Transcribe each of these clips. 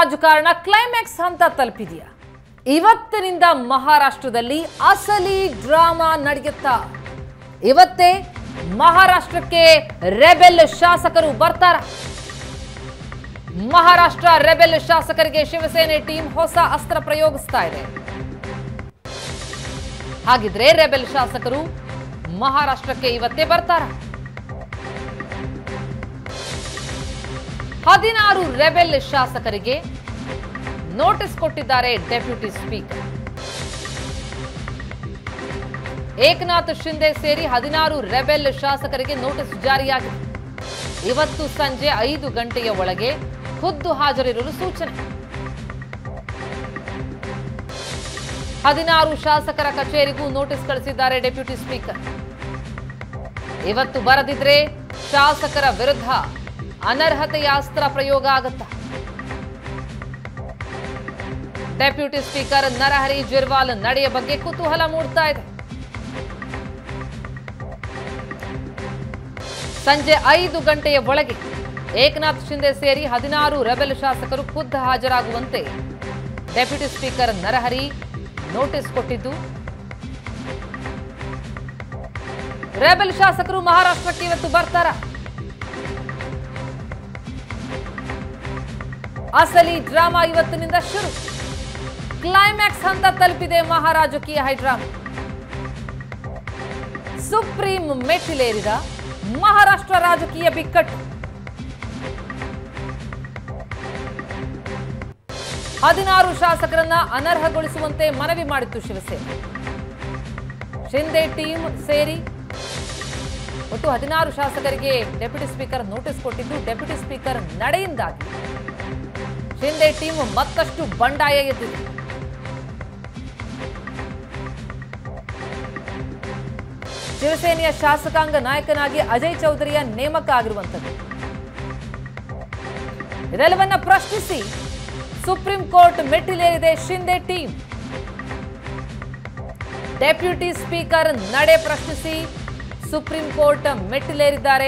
ರಾಜಕಾರಣ ಕ್ಲೈಮ್ಯಾಕ್ಸ್ ಹಂತ ತಲುಪಿದೆಯಾ ಇವತ್ತಿನಿಂದ ಮಹಾರಾಷ್ಟ್ರದಲ್ಲಿ ಅಸಲಿ ಡ್ರಾಮಾ ನಡೆಯುತ್ತಾ ಇವತ್ತೇ ಮಹಾರಾಷ್ಟ್ರಕ್ಕೆ ರೆಬೆಲ್ ಶಾಸಕರು ಬರ್ತಾರ ಮಹಾರಾಷ್ಟ್ರ ರೆಬೆಲ್ ಶಾಸಕರಿಗೆ ಶಿವಸೇನೆ ಟೀಮ್ ಹೊಸ ಅಸ್ತ್ರ ಪ್ರಯೋಗಿಸ್ತಾ ಇದೆ ಹಾಗಿದ್ರೆ ರೆಬೆಲ್ ಶಾಸಕರು ಮಹಾರಾಷ್ಟ್ರಕ್ಕೆ ಇವತ್ತೇ ಬರ್ತಾರ ಹದಿನಾರು ರೆಬೆಲ್ ಶಾಸಕರಿಗೆ ನೋಟಿಸ್ ಕೊಟ್ಟಿದ್ದಾರೆ ಡೆಪ್ಯೂಟಿ ಸ್ಪೀಕರ್ ಏಕನಾಥ್ ಶಿಂದೆ ಸೇರಿ ಹದಿನಾರು ರೆಬೆಲ್ ಶಾಸಕರಿಗೆ ನೋಟಿಸ್ ಜಾರಿಯಾಗಿದೆ ಇವತ್ತು ಸಂಜೆ ಐದು ಗಂಟೆಯ ಒಳಗೆ ಖುದ್ದು ಹಾಜರಿರಲು ಸೂಚನೆ ಹದಿನಾರು ಶಾಸಕರ ಕಚೇರಿಗೂ ನೋಟಿಸ್ ಕಳಿಸಿದ್ದಾರೆ ಡೆಪ್ಯೂಟಿ ಸ್ಪೀಕರ್ ಇವತ್ತು ಬರದಿದ್ರೆ ಶಾಸಕರ ವಿರುದ್ಧ ಅನರ್ಹತೆಯ ಅಸ್ತ್ರ ಪ್ರಯೋಗ ಆಗುತ್ತಾ ಡೆಪ್ಯೂಟಿ ಸ್ಪೀಕರ್ ನರಹರಿ ಜಿರ್ವಾಲ್ ನಡೆಯ ಬಗ್ಗೆ ಕುತೂಹಲ ಮೂಡ್ತಾ ಇದೆ ಸಂಜೆ ಐದು ಗಂಟೆಯ ಒಳಗೆ ಏಕನಾಥ್ ಶಿಂದೆ ಸೇರಿ ಹದಿನಾರು ರೆಬೆಲ್ ಶಾಸಕರು ಖುದ್ದು ಹಾಜರಾಗುವಂತೆ ಡೆಪ್ಯೂಟಿ ಸ್ಪೀಕರ್ ನರಹರಿ ನೋಟಿಸ್ ಕೊಟ್ಟಿದ್ದು ರೆಬೆಲ್ ಶಾಸಕರು ಮಹಾರಾಷ್ಟ್ರಕ್ಕೆ ಇವತ್ತು ಬರ್ತಾರ ಅಸಲಿ ಡ್ರಾಮಾ ಇವತ್ತಿನಿಂದ ಶುರು ಕ್ಲೈಮ್ಯಾಕ್ಸ್ ಹಂತ ತಲುಪಿದೆ ಮಹಾರಾಜಕೀಯ ಹೈಡ್ರಾಮಾ ಸುಪ್ರೀಂ ಮೆಟ್ಟಿಲೇರಿದ ಮಹಾರಾಷ್ಟ್ರ ರಾಜಕೀಯ ಬಿಕ್ಕಟ್ಟು ಹದಿನಾರು ಶಾಸಕರನ್ನ ಅನರ್ಹಗೊಳಿಸುವಂತೆ ಮನವಿ ಮಾಡಿತ್ತು ಶಿವಸೇನೆ ಶಿಂದೆ ಟೀಮ್ ಸೇರಿ ಒಟ್ಟು ಹದಿನಾರು ಶಾಸಕರಿಗೆ ಡೆಪ್ಯೂಟಿ ಸ್ಪೀಕರ್ ನೋಟಿಸ್ ಕೊಟ್ಟಿದ್ದು ಡೆಪ್ಯೂಟಿ ಸ್ಪೀಕರ್ ನಡೆಯಿಂದಾಗಿ ಶಿಂದೆ ಟೀಮ್ ಮತ್ತಷ್ಟು ಬಂಡಾಯ ಎದ್ದಿದೆ ಶಿವಸೇನೆಯ ಶಾಸಕಾಂಗ ನಾಯಕನಾಗಿ ಅಜಯ್ ಚೌಧರಿಯ ನೇಮಕ ಆಗಿರುವಂಥದ್ದು ಇದೆಲ್ಲವನ್ನ ಪ್ರಶ್ನಿಸಿ ಸುಪ್ರೀಂ ಕೋರ್ಟ್ ಮೆಟ್ಟಿಲೇರಿದೆ ಶಿಂದೆ ಟೀಮ್ ಡೆಪ್ಯೂಟಿ ಸ್ಪೀಕರ್ ನಡೆ ಪ್ರಶ್ನಿಸಿ ಸುಪ್ರೀಂ ಕೋರ್ಟ್ ಮೆಟ್ಟಿಲೇರಿದ್ದಾರೆ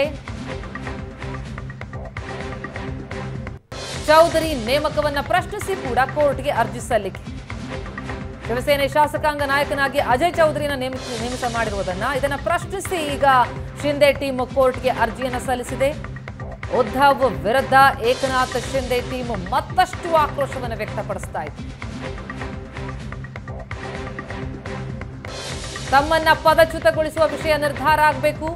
ಚೌಧರಿ ನೇಮಕವನ್ನ ಪ್ರಶ್ನಿಸಿ ಕೂಡ ಕೋರ್ಟ್ಗೆ ಅರ್ಜಿ ಸಲ್ಲಿಕೆ ಶಿವಸೇನೆ ಶಾಸಕಾಂಗ ನಾಯಕನಾಗಿ ಅಜಯ್ ಚೌಧರಿನ ನೇಮಿಸಿ ನೇಮಕ ಮಾಡಿರುವುದನ್ನ ಇದನ್ನ ಪ್ರಶ್ನಿಸಿ ಈಗ ಶಿಂದೆ ಟೀಮ್ ಕೋರ್ಟ್ಗೆ ಅರ್ಜಿಯನ್ನು ಸಲ್ಲಿಸಿದೆ ಉದ್ಧವ್ ವಿರುದ್ಧ ಏಕನಾಥ್ ಶಿಂದೆ ಟೀಮ್ ಮತ್ತಷ್ಟು ಆಕ್ರೋಶವನ್ನು ವ್ಯಕ್ತಪಡಿಸ್ತಾ ಇದೆ ತಮ್ಮನ್ನ ಪದಚ್ಯುತಗೊಳಿಸುವ ವಿಷಯ ನಿರ್ಧಾರ ಆಗಬೇಕು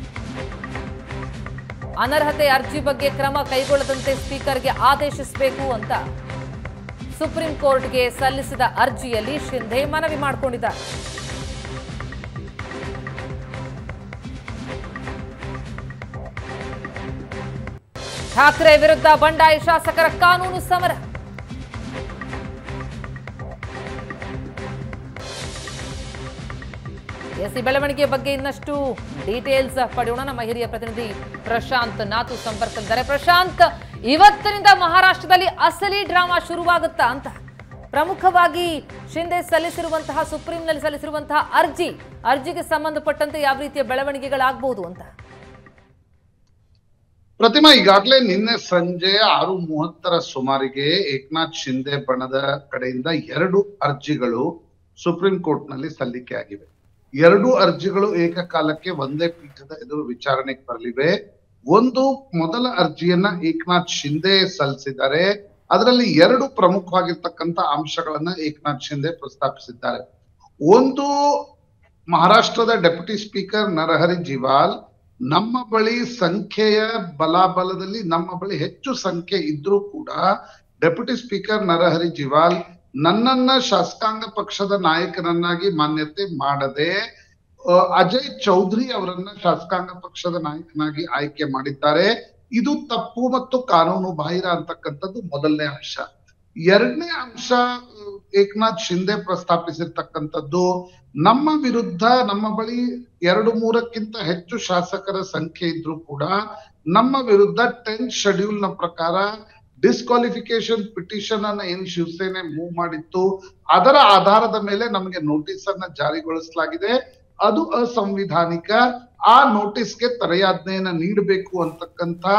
ಅನರ್ಹತೆ ಅರ್ಜಿ ಬಗ್ಗೆ ಕ್ರಮ ಕೈಗೊಳ್ಳದಂತೆ ಸ್ಪೀಕರ್ಗೆ ಆದೇಶಿಸಬೇಕು ಅಂತ ಸುಪ್ರೀಂ ಕೋರ್ಟ್ಗೆ ಸಲ್ಲಿಸಿದ ಅರ್ಜಿಯಲ್ಲಿ ಶಿಂಧೆ ಮನವಿ ಮಾಡಿಕೊಂಡಿದ್ದಾರೆ ಠಾಕ್ರೆ ವಿರುದ್ಧ ಬಂಡಾಯ ಶಾಸಕರ ಕಾನೂನು ಸಮರ ಎಸಿ ಬೆಳವಣಿಗೆ ಬಗ್ಗೆ ಇನ್ನಷ್ಟು ಡೀಟೇಲ್ಸ್ ಪಡೆಯೋಣ ನಮ್ಮ ಹಿರಿಯ ಪ್ರತಿನಿಧಿ ಪ್ರಶಾಂತ್ ನಾತು ಸಂಪರ್ಕದಲ್ಲಿದ್ದಾರೆ ಪ್ರಶಾಂತ್ ಇವತ್ತಿನಿಂದ ಮಹಾರಾಷ್ಟ್ರದಲ್ಲಿ ಅಸಲಿ ಡ್ರಾಮಾ ಶುರುವಾಗುತ್ತಾ ಅಂತ ಪ್ರಮುಖವಾಗಿ ಶಿಂದೆ ಸಲ್ಲಿಸಿರುವಂತಹ ಸುಪ್ರೀಂನಲ್ಲಿ ಸಲ್ಲಿಸಿರುವಂತಹ ಅರ್ಜಿ ಅರ್ಜಿಗೆ ಸಂಬಂಧಪಟ್ಟಂತೆ ಯಾವ ರೀತಿಯ ಬೆಳವಣಿಗೆಗಳಾಗಬಹುದು ಅಂತ ಪ್ರತಿಮಾ ಈಗಾಗಲೇ ನಿನ್ನೆ ಸಂಜೆ ಆರು ಮೂವತ್ತರ ಸುಮಾರಿಗೆ ಏಕನಾಥ್ ಶಿಂದೆ ಬಣದ ಕಡೆಯಿಂದ ಎರಡು ಅರ್ಜಿಗಳು ಸುಪ್ರೀಂ ಕೋರ್ಟ್ ನಲ್ಲಿ ಸಲ್ಲಿಕೆ ಆಗಿವೆ ಎರಡು ಅರ್ಜಿಗಳು ಏಕಕಾಲಕ್ಕೆ ಒಂದೇ ಪೀಠದ ಎದುರು ವಿಚಾರಣೆಗೆ ಬರಲಿವೆ ಒಂದು ಮೊದಲ ಅರ್ಜಿಯನ್ನ ಏಕನಾಥ್ ಶಿಂದೆ ಸಲ್ಲಿಸಿದ್ದಾರೆ ಅದರಲ್ಲಿ ಎರಡು ಪ್ರಮುಖವಾಗಿರ್ತಕ್ಕಂಥ ಅಂಶಗಳನ್ನ ಏಕನಾಥ್ ಶಿಂದೆ ಪ್ರಸ್ತಾಪಿಸಿದ್ದಾರೆ ಒಂದು ಮಹಾರಾಷ್ಟ್ರದ ಡೆಪ್ಯೂಟಿ ಸ್ಪೀಕರ್ ನರಹರಿ ಜಿವಾಲ್ ನಮ್ಮ ಬಳಿ ಸಂಖ್ಯೆಯ ಬಲಾಬಲದಲ್ಲಿ ನಮ್ಮ ಬಳಿ ಹೆಚ್ಚು ಸಂಖ್ಯೆ ಇದ್ರೂ ಕೂಡ ಡೆಪ್ಯೂಟಿ ಸ್ಪೀಕರ್ ನರಹರಿ ಜಿವಾಲ್ ನನ್ನನ್ನ ಶಾಸಕಾಂಗ ಪಕ್ಷದ ನಾಯಕನನ್ನಾಗಿ ಮಾನ್ಯತೆ ಮಾಡದೆ ಅಹ್, ಅಜಯ್ ಚೌಧರಿ ಅವರನ್ನ ಶಾಸಕಾಂಗ ಪಕ್ಷದ ನಾಯಕನಾಗಿ ಆಯ್ಕೆ ಮಾಡಿದ್ದಾರೆ ಇದು ತಪ್ಪು ಮತ್ತು ಕಾನೂನು ಬಾಹಿರ ಅಂತಕ್ಕಂಥದ್ದು ಮೊದಲನೇ ಅಂಶ ಎರಡನೇ ಅಂಶ ಅಹ್, ಏಕನಾಥ್ ಶಿಂದೆ ಪ್ರಸ್ತಾಪಿಸಿರ್ತಕ್ಕಂಥದ್ದು ನಮ್ಮ ವಿರುದ್ಧ ನಮ್ಮ ಬಳಿ ಎರಡು ಮೂರಕ್ಕಿಂತ ಹೆಚ್ಚು ಶಾಸಕರ ಸಂಖ್ಯೆ ಇದ್ರೂ ಕೂಡ ನಮ್ಮ ವಿರುದ್ಧ ಟೆಂತ್ ಶೆಡ್ಯೂಲ್ ನ ಪ್ರಕಾರ ಡಿಸ್ಕ್ವಾಲಿಫಿಕೇಶನ್ ಪಿಟಿಷನ್ ಅನ್ನ ಏನ್ ಶಿವಸೇನೆ ಮೂವ್ ಮಾಡಿತ್ತು ಅದರ ಆಧಾರದ ಮೇಲೆ ನಮಗೆ ನೋಟಿಸ್ ಅನ್ನ ಜಾರಿಗೊಳಿಸಲಾಗಿದೆ ಅದು ಅಸಂವಿಧಾನಿಕ ಆ ನೋಟಿಸ್ಗೆ ತಡೆಯಾಜ್ಞೆಯನ್ನ ನೀಡಬೇಕು ಅಂತಕ್ಕಂತ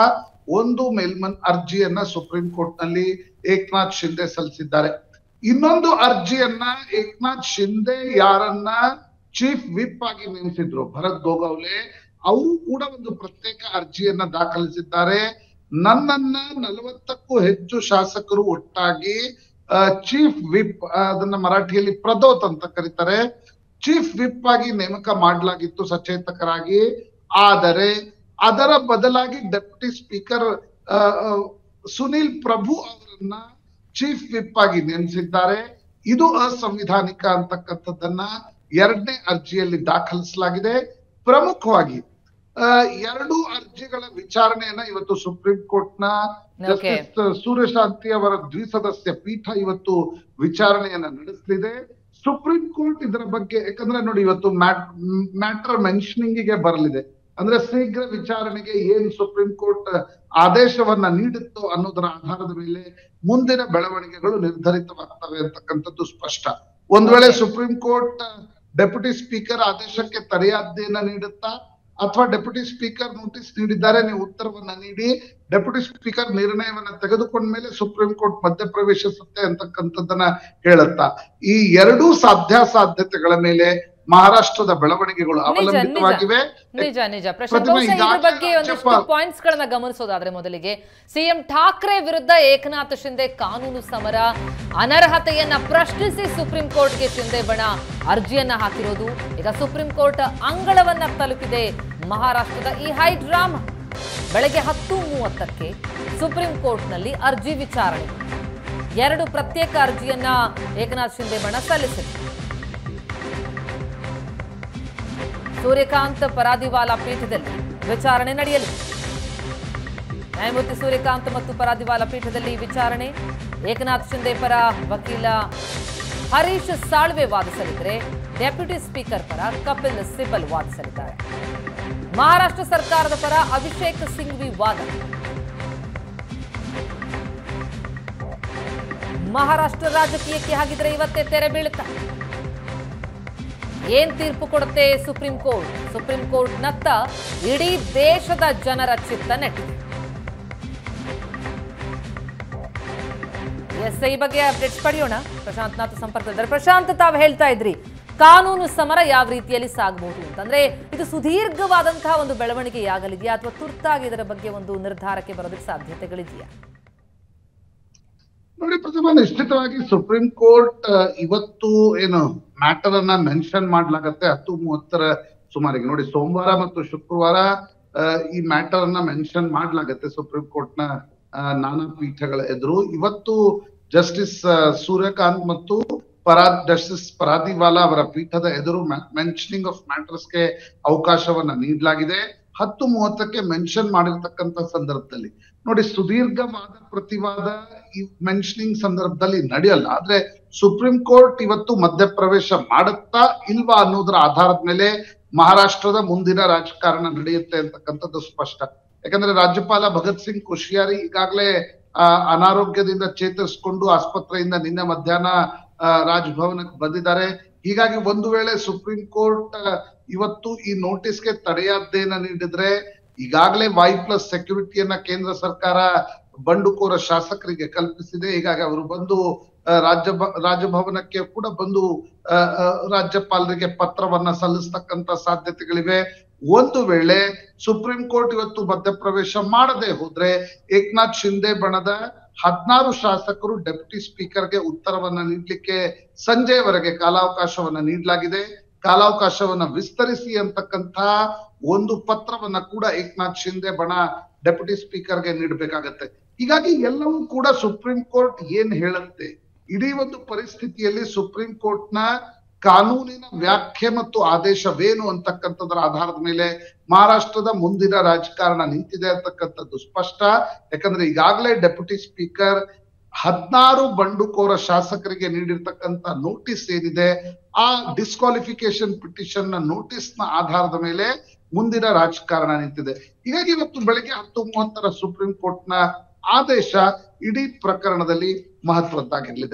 ಒಂದು ಮೇಲ್ಮನ್ ಅರ್ಜಿಯನ್ನ ಸುಪ್ರೀಂ ಕೋರ್ಟ್ ನಲ್ಲಿ ಏಕನಾಥ್ ಶಿಂದೆ ಸಲ್ಲಿಸಿದ್ದಾರೆ ಇನ್ನೊಂದು ಅರ್ಜಿಯನ್ನ ಏಕನಾಥ್ ಶಿಂದೆ ಯಾರನ್ನ ಚೀಫ್ ವಿಪ್ ಆಗಿ ನೇಮಿಸಿದ್ರು ಭರತ್ ಗೋಗೌಲೆ ಅವರು ಕೂಡ ಒಂದು ಪ್ರತ್ಯೇಕ ಅರ್ಜಿಯನ್ನ ದಾಖಲಿಸಿದ್ದಾರೆ ನನ್ನನ್ನ ನಲವತ್ತಕ್ಕೂ ಹೆಚ್ಚು ಶಾಸಕರು ಒಟ್ಟಾಗಿ ಚೀಫ್ ವಿಪ್ ಅದನ್ನ ಮರಾಠಿಯಲ್ಲಿ ಪ್ರದೋತ್ ಅಂತ ಕರೀತಾರೆ ಚೀಫ್ ವಿಪ್ ಆಗಿ ನೇಮಕ ಮಾಡಲಾಗಿತ್ತು ಸಚೇತಕರಾಗಿ ಆದರೆ ಅದರ ಬದಲಾಗಿ ಡೆಪ್ಯೂಟಿ ಸ್ಪೀಕರ್ ಸುನಿಲ್ ಪ್ರಭು ಅವರನ್ನ ಚೀಫ್ ವಿಪ್ ಆಗಿ ನೇಮಿಸಿದ್ದಾರೆ ಇದು ಅಸಂವಿಧಾನಿಕ ಅಂತಕ್ಕಂಥದ್ದನ್ನ ಎರಡನೇ ಅರ್ಜಿಯಲ್ಲಿ ದಾಖಲಿಸಲಾಗಿದೆ ಪ್ರಮುಖವಾಗಿ ಆ, ಎರಡು ಅರ್ಜಿಗಳ ವಿಚಾರಣೆಯನ್ನ ಇವತ್ತು ಸುಪ್ರೀಂ ಕೋರ್ಟ್ ನ Okay. ಜಸ್ಟಿಸ್ ಸೂರ್ಯಶಾಂತಿ ಅವರ ದ್ವಿಸದಸ್ಯ ಪೀಠ ಇವತ್ತು ವಿಚಾರಣೆಯನ್ನ ನಡೆಸಲಿದೆ ಸುಪ್ರೀಂ ಕೋರ್ಟ್ ಇದರ ಬಗ್ಗೆ ಯಾಕಂದ್ರೆ ನೋಡಿ ಇವತ್ತು ಮ್ಯಾಟರ್ ಮೆನ್ಷನಿಂಗ್ ಗೆ ಬರಲಿದೆ ಅಂದ್ರೆ ಶೀಘ್ರ ವಿಚಾರಣೆಗೆ ಏನ್ ಸುಪ್ರೀಂ ಕೋರ್ಟ್ ಆದೇಶವನ್ನ ನೀಡುತ್ತೋ ಅನ್ನೋದರ ಆಧಾರದ ಮೇಲೆ ಮುಂದಿನ ಬೆಳವಣಿಗೆಗಳು ನಿರ್ಧರಿತವಾಗ್ತವೆ ಅಂತಕ್ಕಂಥದ್ದು ಸ್ಪಷ್ಟ ಒಂದ್ ವೇಳೆ ಸುಪ್ರೀಂ ಕೋರ್ಟ್ ಡೆಪ್ಯೂಟಿ ಸ್ಪೀಕರ್ ಆದೇಶಕ್ಕೆ ತಡೆಯಾಜ್ಞೆಯನ್ನ ನೀಡುತ್ತಾ ಅಥವಾ ಡೆಪ್ಯೂಟಿ ಸ್ಪೀಕರ್ ನೋಟಿಸ್ ನೀಡಿದ್ದಾರೆ ನೀವು ಉತ್ತರವನ್ನ ನೀಡಿ ಡೆಪ್ಯೂಟಿ ಸ್ಪೀಕರ್ ನಿರ್ಣಯವನ್ನ ತೆಗೆದುಕೊಂಡ ಮೇಲೆ ಸುಪ್ರೀಂ ಕೋರ್ಟ್ ಮಧ್ಯಪ್ರವೇಶಿಸುತ್ತೆ ಅಂತಕ್ಕಂಥದ್ದನ್ನ ಹೇಳುತ್ತಾ ಈ ಎರಡೂ ಸಾಧ್ಯಾಸಾಧ್ಯತೆಗಳ ಮೇಲೆ ಮಹಾರಾಷ್ಟ್ರದ ಬೆಳವಣಿಗೆಗಳು ನಿಜ, ಅವಲಂಬಿತವಾಗಿವೆ ನಿಜ ನಿಜ ಪ್ರಶಾಂತ್ ಪ್ರತಿಮಾ, ಬಹುಶಃ ಇದ್ರ ಈಗಾಗಲೇ ಬಗ್ಗೆ ಒಂದಿಷ್ಟು ರಾಜ್ಯಪಾಲ- ಪಾಯಿಂಟ್ಸ್ ಗಳನ್ನ ಗಮನಿಸೋದಾದ್ರೆ ಮೊದಲಿಗೆ ಸಿಎಂ ಠಾಕ್ರೆ ವಿರುದ್ಧ ಏಕನಾಥ್ ಶಿಂದೆ ಕಾನೂನು ಸಮರ ಅನರ್ಹತೆಯನ್ನ ಪ್ರಶ್ನಿಸಿ ಸುಪ್ರೀಂ ಕೋರ್ಟ್ಗೆ ಶಿಂದೆ ಬಣ ಅರ್ಜಿಯನ್ನ ಹಾಕಿರೋದು ಈಗ ಸುಪ್ರೀಂ ಕೋರ್ಟ್ ಅಂಗಳವನ್ನ ತಲುಪಿದೆ ಮಹಾರಾಷ್ಟ್ರದ ಈ ಹೈ ಡ್ರಾಮಾ ಬೆಳಗ್ಗೆ ಹತ್ತು ಮೂವತ್ತಕ್ಕೆ ಸುಪ್ರೀಂ ಕೋರ್ಟ್ನಲ್ಲಿ ಅರ್ಜಿ ವಿಚಾರಣೆ ಎರಡು ಪ್ರತ್ಯೇಕ ಅರ್ಜಿಯನ್ನ ಏಕನಾಥ್ ಶಿಂದೆ ಬಣ ಸಲ್ಲಿಸಿದೆ ಸೂರ್ಯಕಾಂತ್ ಪರಾದಿವಾಲ ಪೀಠದಲ್ಲಿ ವಿಚಾರಣೆ ನಡೆಯಲಿದೆ ನ್ಯಾಯಮೂರ್ತಿ ಸೂರ್ಯಕಾಂತ್ ಮತ್ತು ಪರಾದಿವಾಲ ಪೀಠದಲ್ಲಿ ವಿಚಾರಣೆ ಏಕನಾಥ್ ಶಿಂದೆ ಪರ ವಕೀಲ ಹರೀಶ್ ಸಾಳ್ವೆ ವಾದಿಸಲಿದ್ರೆ ಡೆಪ್ಯೂಟಿ ಸ್ಪೀಕರ್ ಪರ ಕಪಿಲ್ ಸಿಬಲ್ ವಾದಿಸಲಿದ್ದಾರೆ ಮಹಾರಾಷ್ಟ್ರ ಸರ್ಕಾರದ ಪರ ಅಭಿಷೇಕ್ ಸಿಂಘ್ವಿ ವಾದ ಮಹಾರಾಷ್ಟ್ರ ರಾಜಕೀಯಕ್ಕೆ ಹಾಗಿದ್ರೆ ಇವತ್ತೇ ತೆರೆ ಬೀಳುತ್ತಾ ಏನ್ ತೀರ್ಪು ಕೊಡುತ್ತೆ ಸುಪ್ರೀಂ ಕೋರ್ಟ್ ಸುಪ್ರೀಂ ಕೋರ್ಟ್ ನತ್ತ ಇಡೀ ದೇಶದ ಜನರ ಚಿತ್ತ ನೆಟ್ಟಿದೆ ಎಸ್ ಈ ಬಗ್ಗೆ ಅಪ್ಡೇಟ್ಸ್ ಪಡೆಯೋಣ ಪ್ರಶಾಂತ್ ನಾಥ್ ಸಂಪರ್ಕದಲ್ಲಿದ್ದಾರೆ ಪ್ರಶಾಂತ್ ತಾವು ಹೇಳ್ತಾ ಇದ್ರಿ ಕಾನೂನು ಸಮರ ಯಾವ ರೀತಿಯಲ್ಲಿ ಸಾಗಬಹುದು ಅಂತಂದ್ರೆ ಇದು ಸುದೀರ್ಘವಾದಂತಹ ಒಂದು ಬೆಳವಣಿಗೆಯಾಗಲಿದೆಯಾ ಅಥವಾ ತುರ್ತಾಗಿ ಇದರ ಬಗ್ಗೆ ಒಂದು ನಿರ್ಧಾರಕ್ಕೆ ಬರೋದಕ್ಕೆ ಸಾಧ್ಯತೆಗಳಿದೆಯಾ ನೋಡಿ ಪ್ರತಿಭಾ ನಿಶ್ಚಿತವಾಗಿ ಸುಪ್ರೀಂ ಕೋರ್ಟ್ ಆ, ಇವತ್ತು ಏನು ಮ್ಯಾಟರ್ ಅನ್ನ ಮೆನ್ಷನ್ ಮಾಡ್ಲಾಗತ್ತೆ ಹತ್ತು ಮೂವತ್ತರ ಸುಮಾರಿಗೆ ನೋಡಿ ಸೋಮವಾರ ಮತ್ತು ಶುಕ್ರವಾರ ಆ, ಈ ಮ್ಯಾಟರ್ ಅನ್ನ ಮೆನ್ಷನ್ ಮಾಡ್ಲಾಗತ್ತೆ ಸುಪ್ರೀಂ ಕೋರ್ಟ್ ನ ಆ, ನಾನಾ ಪೀಠಗಳ ಎದುರು ಇವತ್ತು ಜಸ್ಟಿಸ್ ಸೂರ್ಯಕಾಂತ್ ಮತ್ತು ಪರಾ ಜಸ್ಟಿಸ್ ಪರಾದಿವಾಲಾ ಅವರ ಪೀಠದ ಎದುರು ಮೆನ್ಷನಿಂಗ್ ಆಫ್ ಮ್ಯಾಟರ್ಸ್ಗೆ ಅವಕಾಶವನ್ನ ನೀಡಲಾಗಿದೆ ಹತ್ತು ಮೂವತ್ತಕ್ಕೆ ಮೆನ್ಷನ್ ಮಾಡಿರ್ತಕ್ಕಂತ ಸಂದರ್ಭದಲ್ಲಿ ನೋಡಿ ಸುದೀರ್ಘವಾದ ಪ್ರತಿವಾದ ಈ ಮೆನ್ಷನಿಂಗ್ ಸಂದರ್ಭದಲ್ಲಿ ನಡೆಯಲ್ಲ ಆದ್ರೆ ಸುಪ್ರೀಂ ಕೋರ್ಟ್ ಇವತ್ತು ಮಧ್ಯಪ್ರವೇಶ ಮಾಡುತ್ತಾ ಇಲ್ವಾ ಅನ್ನೋದ್ರ ಆಧಾರದ ಮೇಲೆ ಮಹಾರಾಷ್ಟ್ರದ ಮುಂದಿನ ರಾಜಕಾರಣ ನಡೆಯುತ್ತೆ ಅಂತಕ್ಕಂಥದ್ದು ಸ್ಪಷ್ಟ ಯಾಕಂದ್ರೆ ರಾಜ್ಯಪಾಲ ಭಗತ್ ಸಿಂಗ್ ಕೋಶಿಯಾರಿ ಈಗಾಗಲೇ ಆ, ಅನಾರೋಗ್ಯದಿಂದ ಚೇತರಿಸಿಕೊಂಡು ಆಸ್ಪತ್ರೆಯಿಂದ ನಿನ್ನೆ ಮಧ್ಯಾಹ್ನ ಆ, ರಾಜಭವನಕ್ಕೆ ಬಂದಿದ್ದಾರೆ ಹೀಗಾಗಿ ಒಂದು ವೇಳೆ ಸುಪ್ರೀಂ ಕೋರ್ಟ್ ಆ, ಇವತ್ತು ಈ ನೋಟಿಸ್ಗೆ ತಡೆಯಾಜ್ಞೆಯನ್ನ ನೀಡಿದ್ರೆ ಈಗಾಗಲೇ ವೈ ಪ್ಲಸ್ ಸೆಕ್ಯೂರಿಟಿಯನ್ನ ಕೇಂದ್ರ ಸರ್ಕಾರ ಬಂಡುಕೋರ ಶಾಸಕರಿಗೆ ಕಲ್ಪಿಸಿದೆ ಹೀಗಾಗಿ ಅವರು ಬಂದು ಆ, ರಾಜ್ಯ ರಾಜಭವನಕ್ಕೆ ಕೂಡ ಬಂದು ಆ, ಆ, ರಾಜ್ಯಪಾಲರಿಗೆ ಪತ್ರವನ್ನ ಸಲ್ಲಿಸ್ತಕ್ಕಂತ ಸಾಧ್ಯತೆಗಳಿವೆ ಒಂದು ವೇಳೆ ಸುಪ್ರೀಂ ಕೋರ್ಟ್ ಇವತ್ತು ಮಧ್ಯಪ್ರವೇಶ ಮಾಡದೆ ಹೋದ್ರೆ ಏಕನಾಥ್ ಶಿಂದೆ ಬಣದ ಹದಿನಾರು ಶಾಸಕರು ಡೆಪ್ಯೂಟಿ ಸ್ಪೀಕರ್ಗೆ ಉತ್ತರವನ್ನ ನೀಡ್ಲಿಕ್ಕೆ ಸಂಜೆಯವರೆಗೆ ಕಾಲಾವಕಾಶವನ್ನ ನೀಡಲಾಗಿದೆ ಕಾಲಾವಕಾಶವನ್ನ ವಿಸ್ತರಿಸಿ ಅಂತಕ್ಕಂತ ಒಂದು ಪತ್ರವನ್ನ ಕೂಡ ಏಕನಾಥ್ ಶಿಂದೆ ಬಣ ಡೆಪ್ಯೂಟಿ ಸ್ಪೀಕರ್ಗೆ ನೀಡಬೇಕಾಗತ್ತೆ ಹೀಗಾಗಿ ಎಲ್ಲವೂ ಕೂಡ ಸುಪ್ರೀಂ ಕೋರ್ಟ್ ಏನ್ ಹೇಳುತ್ತೆ ಇಡೀ ಒಂದು ಪರಿಸ್ಥಿತಿಯಲ್ಲಿ ಸುಪ್ರೀಂ ಕೋರ್ಟ್ ನ ಕಾನೂನಿನ ವ್ಯಾಖ್ಯೆ ಮತ್ತು ಆದೇಶವೇನು ಅಂತಕ್ಕಂಥದ್ರ ಆಧಾರದ ಮೇಲೆ ಮಹಾರಾಷ್ಟ್ರದ ಮುಂದಿನ ರಾಜಕಾರಣ ನಿಂತಿದೆ ಅಂತಕ್ಕಂಥದ್ದು ಸ್ಪಷ್ಟ ಯಾಕಂದ್ರೆ ಈಗಾಗಲೇ ಡೆಪ್ಯೂಟಿ ಸ್ಪೀಕರ್ ಹದಿನಾರು ಬಂಡುಕೋರ ಶಾಸಕರಿಗೆ ನೀಡಿರ್ತಕ್ಕಂತ ನೋಟಿಸ್ ಏನಿದೆ ಆ ಡಿಸ್ಕ್ವಾಲಿಫಿಕೇಶನ್ ಪಿಟಿಷನ್ ನ ನೋಟಿಸ್ ನ ಆಧಾರದ ಮೇಲೆ ಮುಂದಿನ ರಾಜಕಾರಣ ನಿಂತಿದೆ ಹೀಗಾಗಿ ಇವತ್ತು ಬೆಳಗ್ಗೆ ಹತ್ತು ಮೂವತ್ತರ ಸುಪ್ರೀಂ ಕೋರ್ಟ್ ನ ಆದೇಶ ಇಡೀ ಪ್ರಕರಣದಲ್ಲಿ ಮಹತ್ವದ್ದಾಗಿರ್ಲಿದೆ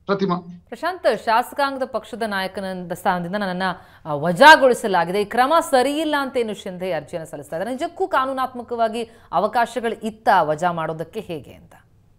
ಪ್ರತಿಮಾ ಪ್ರಶಾಂತ್ ಶಾಸಕಾಂಗದ ಪಕ್ಷದ ನಾಯಕನ ಸ್ಥಾನದಿಂದ ನನ್ನನ್ನು ಆ, ವಜಾಗೊಳಿಸಲಾಗಿದೆ ಈ ಕ್ರಮ ಸರಿಯಿಲ್ಲ ಅಂತ ಏನು ಶಿಂಧೆ ಅರ್ಜಿಯನ್ನು ಸಲ್ಲಿಸ್ತಾ ಇದ್ದಾರೆ ನಿಜಕ್ಕೂ ಕಾನೂನಾತ್ಮಕವಾಗಿ ಅವಕಾಶಗಳು ಇತ್ತ ವಜಾ ಮಾಡೋದಕ್ಕೆ ಹೇಗೆ ಅಂತ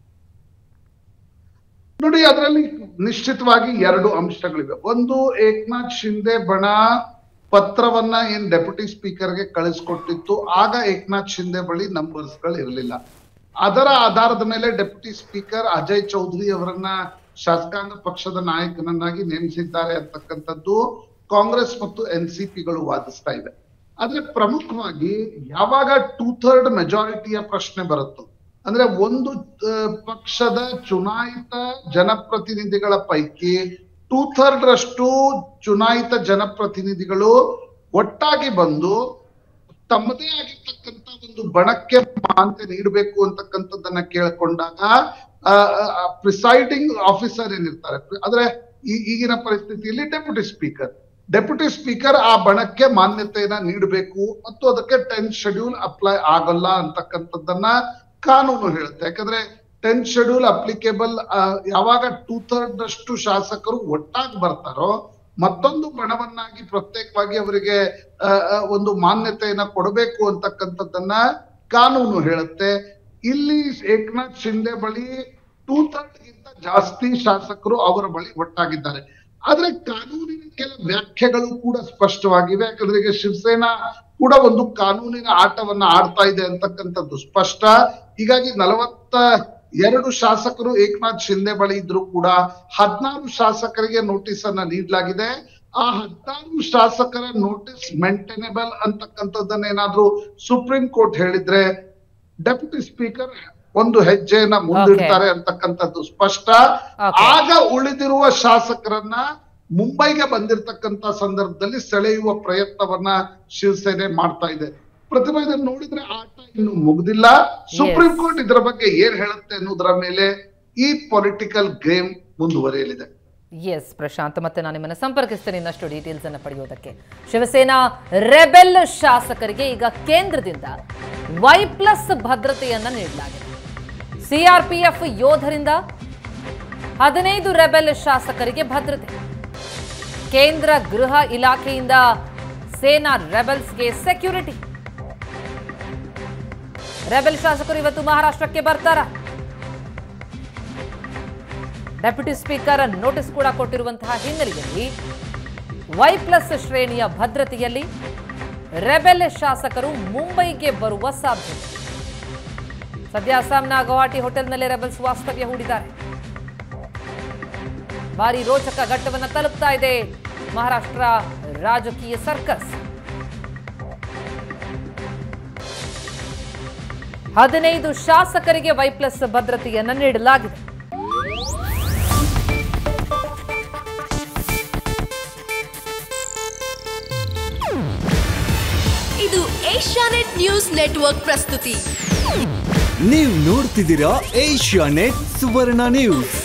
ನೋಡಿ ಅದರಲ್ಲಿ ನಿಶ್ಚಿತವಾಗಿ ಎರಡು ಅಂಶಗಳಿವೆ ಒಂದು ಏಕನಾಥ್ ಶಿಂದೆ ಬಣ ಪತ್ರವನ್ನ ಏನ್ ಡೆಪ್ಯೂಟಿ ಸ್ಪೀಕರ್ಗೆ ಕಳಿಸ್ಕೊಟ್ಟಿತ್ತು ಆಗ ಏಕನಾಥ್ ಶಿಂದೆ ಬಳಿ ನಂಬರ್ಸ್ ಗಳು ಇರಲಿಲ್ಲ ಅದರ ಆಧಾರದ ಮೇಲೆ ಡೆಪ್ಯೂಟಿ ಸ್ಪೀಕರ್ ಅಜಯ್ ಚೌಧರಿ ಅವರನ್ನ ಶಾಸಕಾಂಗ ಪಕ್ಷದ ನಾಯಕನನ್ನಾಗಿ ನೇಮಿಸಿದ್ದಾರೆ ಅಂತಕ್ಕಂಥದ್ದು ಕಾಂಗ್ರೆಸ್ ಮತ್ತು ಎನ್ ಸಿ ಪಿಗಳು ವಾದಿಸ್ತಾ ಇವೆ ಆದ್ರೆ ಪ್ರಮುಖವಾಗಿ ಯಾವಾಗ ಟೂ ಥರ್ಡ್ ಮೆಜಾರಿಟಿಯ ಪ್ರಶ್ನೆ ಬರುತ್ತೋ ಅಂದ್ರೆ ಒಂದು ಆ, ಪಕ್ಷದ ಚುನಾಯಿತ ಜನಪ್ರತಿನಿಧಿಗಳ ಪೈಕಿ ಟೂ ಥರ್ಡ್ ರಷ್ಟು ಚುನಾಯಿತ ಜನಪ್ರತಿನಿಧಿಗಳು ಒಟ್ಟಾಗಿ ಬಂದು ತಮ್ಮದೇ ಆಗಿರ್ತಕ್ಕಂಥ ಒಂದು ಬಣಕ್ಕೆ ಮಾನ್ಯತೆ ನೀಡಬೇಕು ಅಂತಕ್ಕಂಥದ್ದನ್ನ ಕೇಳ್ಕೊಂಡಾಗ ಪ್ರಿಸೈಡಿಂಗ್ ಆಫೀಸರ್ ಏನಿರ್ತಾರೆ ಆದ್ರೆ ಈ- ಈಗಿನ ಪರಿಸ್ಥಿತಿಯಲ್ಲಿ ಡೆಪ್ಯೂಟಿ ಸ್ಪೀಕರ್ ಡೆಪ್ಯೂಟಿ ಸ್ಪೀಕರ್ ಆ ಬಣಕ್ಕೆ ಮಾನ್ಯತೆಯನ್ನ ನೀಡಬೇಕು ಮತ್ತು ಅದಕ್ಕೆ ಟೆಂತ್ ಶೆಡ್ಯೂಲ್ ಅಪ್ಲೈ ಆಗಲ್ಲ ಅಂತಕ್ಕಂಥದ್ದನ್ನ ಕಾನೂನು ಹೇಳುತ್ತೆ ಯಾಕಂದ್ರೆ ಟೆಂತ್ ಶೆಡ್ಯೂಲ್ ಅಪ್ಲಿಕೇಬಲ್ ಯಾವಾಗ ಟೂ ಥರ್ಡ್ ಅಷ್ಟು ಶಾಸಕರು ಒಟ್ಟಾಗಿ ಬರ್ತಾರೋ ಮತ್ತೊಂದು ಬಣವನ್ನಾಗಿ ಪ್ರತ್ಯೇಕವಾಗಿ ಅವರಿಗೆ ಆ, ಆ, ಒಂದು ಮಾನ್ಯತೆಯನ್ನ ಕೊಡಬೇಕು ಅಂತಕ್ಕಂಥದ್ದನ್ನ ಕಾನೂನು ಹೇಳುತ್ತೆ ಇಲ್ಲಿ ಏಕನಾಥ್ ಶಿಂದೆ ಬಳಿ ಟೂ ಥರ್ಡ್ ಗಿಂತ ಜಾಸ್ತಿ ಶಾಸಕರು ಅವರ ಬಳಿ ಒಟ್ಟಾಗಿದ್ದಾರೆ ಆದ್ರೆ ಕಾನೂನಿನ ಕೆಲ ವ್ಯಾಖ್ಯೆಗಳು ಕೂಡ ಸ್ಪಷ್ಟವಾಗಿವೆ ಯಾಕಂದ್ರೆ ಈಗ ಶಿವಸೇನಾ ಕೂಡ ಒಂದು ಕಾನೂನಿನ ಆಟವನ್ನ ಆಡ್ತಾ ಇದೆ ಅಂತಕ್ಕಂಥದ್ದು ಸ್ಪಷ್ಟ ಹೀಗಾಗಿ ನಲವತ್ತ ಎರಡು ಶಾಸಕರು ಏಕನಾಥ್ ಶಿಂದೆ ಬಳಿ ಇದ್ರು ಕೂಡ ಹದಿನಾರು ಶಾಸಕರಿಗೆ ನೋಟಿಸ್ ಅನ್ನ ನೀಡಲಾಗಿದೆ ಆ ಹದಿನಾರು ಶಾಸಕರ ನೋಟಿಸ್ ಮೇಂಟೈನೇಬಲ್ ಅಂತಕ್ಕಂಥದ್ದನ್ನ ಏನಾದ್ರೂ ಸುಪ್ರೀಂ ಕೋರ್ಟ್ ಹೇಳಿದ್ರೆ ಡೆಪ್ಯೂಟಿ ಸ್ಪೀಕರ್ ಒಂದು ಹೆಜ್ಜೆಯನ್ನ ಮುಂದಿಡ್ತಾರೆ ಅಂತಕ್ಕಂಥದ್ದು ಸ್ಪಷ್ಟ Okay. ಆಗ ಉಳಿದಿರುವ ಶಾಸಕರನ್ನ ಮುಂಬೈಗೆ ಬಂದಿರತಕ್ಕಂತ ಸಂದರ್ಭದಲ್ಲಿ ಸೆಳೆಯುವ ಪ್ರಯತ್ನವನ್ನ ಶಿವಸೇನೆ ಮಾಡ್ತಾ ಇದೆ ಪ್ರತಿಭಾ ಇದನ್ನ ನೋಡಿದ್ರೆ ಆಟ ಇನ್ನು ಮುಗ್ದಿಲ್ಲ ಸುಪ್ರೀಂ ಕೋರ್ಟ್ ಇದರ ಬಗ್ಗೆ ಏನ್ ಹೇಳುತ್ತೆ ಅನ್ನೋದರ ಮೇಲೆ ಈ ಪೊಲಿಟಿಕಲ್ ಗೇಮ್ ಮುಂದುವರಿಯಲಿದೆ ಎಸ್ ಪ್ರಶಾಂತ್ ಮತ್ತೆ ನಾನು ನಿಮ್ಮನ್ನು ಸಂಪರ್ಕಿಸ್ತೇನೆ ಇನ್ನಷ್ಟು ಡೀಟೇಲ್ಸ್ ಅನ್ನು ಪಡೆಯುವುದಕ್ಕೆ ಶಿವಸೇನಾ ರೆಬೆಲ್ ಶಾಸಕರಿಗೆ ಈಗ ಕೇಂದ್ರದಿಂದ ವೈ ಪ್ಲಸ್ ಭದ್ರತೆಯನ್ನ ನೀಡಲಾಗಿದೆ ಸಿಆರ್ಪಿಎಫ್ ಯೋಧರಿಂದ ಹದಿನೈದು ರೆಬೆಲ್ ಶಾಸಕರಿಗೆ ಭದ್ರತೆ ಕೇಂದ್ರ ಗೃಹ ಇಲಾಖೆಯಿಂದ ಸೇನಾ ರೆಬೆಲ್ಸ್ಗೆ ಸೆಕ್ಯೂರಿಟಿ ರೆಬೆಲ್ ಶಾಸಕರು ಇವತ್ತು ಮಹಾರಾಷ್ಟ್ರಕ್ಕೆ ಬರ್ತಾರ ಡೆಪ್ಯೂಟಿ ಸ್ಪೀಕರ್ ನೋಟಿಸ್ ಕೂಡ ಕೊಟ್ಟಿರುವಂತಹ ಹಿನ್ನೆಲೆಯಲ್ಲಿ ವೈ ಪ್ಲಸ್ ಶ್ರೇಣಿಯ ಭದ್ರತೆಯಲ್ಲಿ ರೆಬೆಲ್ ಶಾಸಕರು ಮುಂಬೈಗೆ ಬರುವ ಸಾಧ್ಯತೆ ಸದ್ಯ ಅಸ್ಸಾಂನ ಗುವಾಹಟಿ ಹೋಟೆಲ್ನಲ್ಲಿ ರೆಬೆಲ್ಸ್ ವಾಸ್ತವ್ಯ ಹೂಡಿದ್ದಾರೆ ಭಾರಿ ರೋಚಕ ಘಟ್ಟವನ್ನು ತಲುಪ್ತಾ ಇದೆ ಮಹಾರಾಷ್ಟ್ರ ರಾಜಕೀಯ ಸರ್ಕಸ್ ಹದಿನೈದು ಶಾಸಕರಿಗೆ ವೈ ಪ್ಲಸ್ ಭದ್ರತೆಯನ್ನು ನೀಡಲಾಗಿದೆ ಇದು ಏಷ್ಯಾನೆಟ್ ನ್ಯೂಸ್ ನೆಟ್ವರ್ಕ್ ಪ್ರಸ್ತುತಿ ನೀವು ನೋಡ್ತಿದ್ದೀರಾ ಏಷ್ಯಾ ನೆಟ್ ಸುವರ್ಣ ನ್ಯೂಸ್